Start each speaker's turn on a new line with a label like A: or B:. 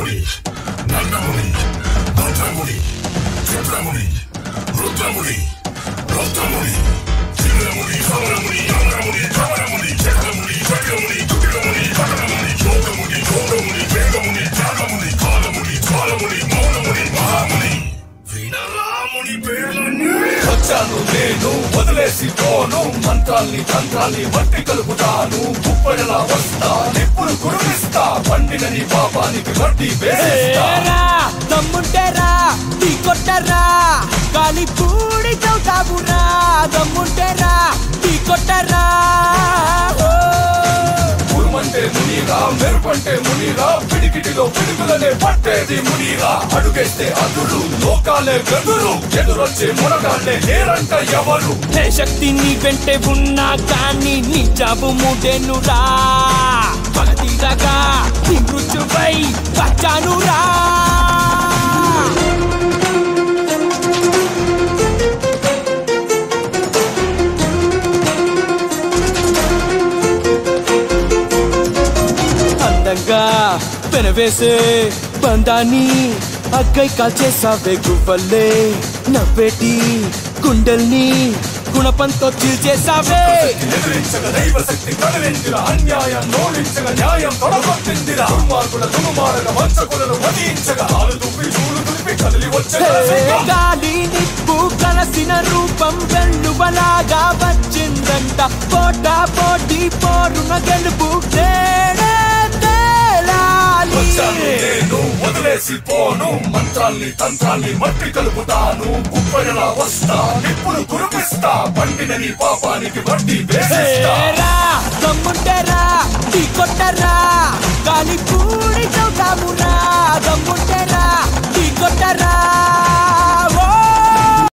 A: రుద్రముని నందముని భద్రముని చిత్రముని రుద్రముని రౌద్రముని చిత్రముని సమరముని అమరముని కమరముని చక్రముని చక్రముని దుర్గముని కటనముని యోగముని యోగముని వేగముని త్యాగముని కాలముని కాలముని మౌనముని మహాముని వీణరాముని పేర్లన్నీ
B: వచ్చాను నేను వదిలేసి పోను మంత్రాల్ని తంత్రాల్ని వట్టి కలుపుతాను కుప్పడలా వస్తా నిప్పులు కురిపిస్తా పండినని పాపానికి వడ్డీ వేసేస్తా
C: ఏరా దమ్ముంటేరా టీ కొట్టరా గాలి పూడి చౌటాబురా దమ్ముంటేరా టీ కొట్టరా ఓ.
B: ఉరుమంటే మునిరా మెరుపంటే మునిరా పిడికిటిలో పిడుగులనే పట్టేది మునిరా అడుగేస్తే అదురు లోకాలే గదురు ఎదురొచ్చే మునగాళ్ళే లేరంట ఎవరు
C: ఏ శక్తి నీ వెంటే ఉన్నా కానీ నీ జాబు మూడేనురా పగతీరగా నీ మృత్యుపై వచ్చానురా అందంగా పెనవేసే బంధాన్ని అక్కై కాల్చేసావే గువ్వల్లే నవ్వేటి గుండెల్ని గుణపంతో చీల్చేసావే
B: ఎదిరించగ దైవ శక్తి కదిలిందిరా అన్యాయం నోడించగ న్యాయం తొడగొట్టిందిరా దుర్మార్గుల దుర్మార్గ వంచకులను వధించగా కాలు దుప్పి చూలు దులిపి కదిలి వచ్చగల సింహం.
C: గాలి నిప్పు కలసిన రూపం వెల్లువలాగా వచ్చిందంట పోట పోటీ పోరున గెలుపు నేడే తేలాలి.
B: వచ్చాను నేను వదిలేసి పోను మంత్రాల్ని తంత్రాల్ని మట్టి కలుపుతాను కుప్పడిలా వస్తా నిప్పులు కురిపిస్తా పండినని పాపానికి వడ్డీ వేసేస్తా
C: ఏరా, దమ్ముంటేరా టీ కొట్టరా గాలి పూడి చౌటామురా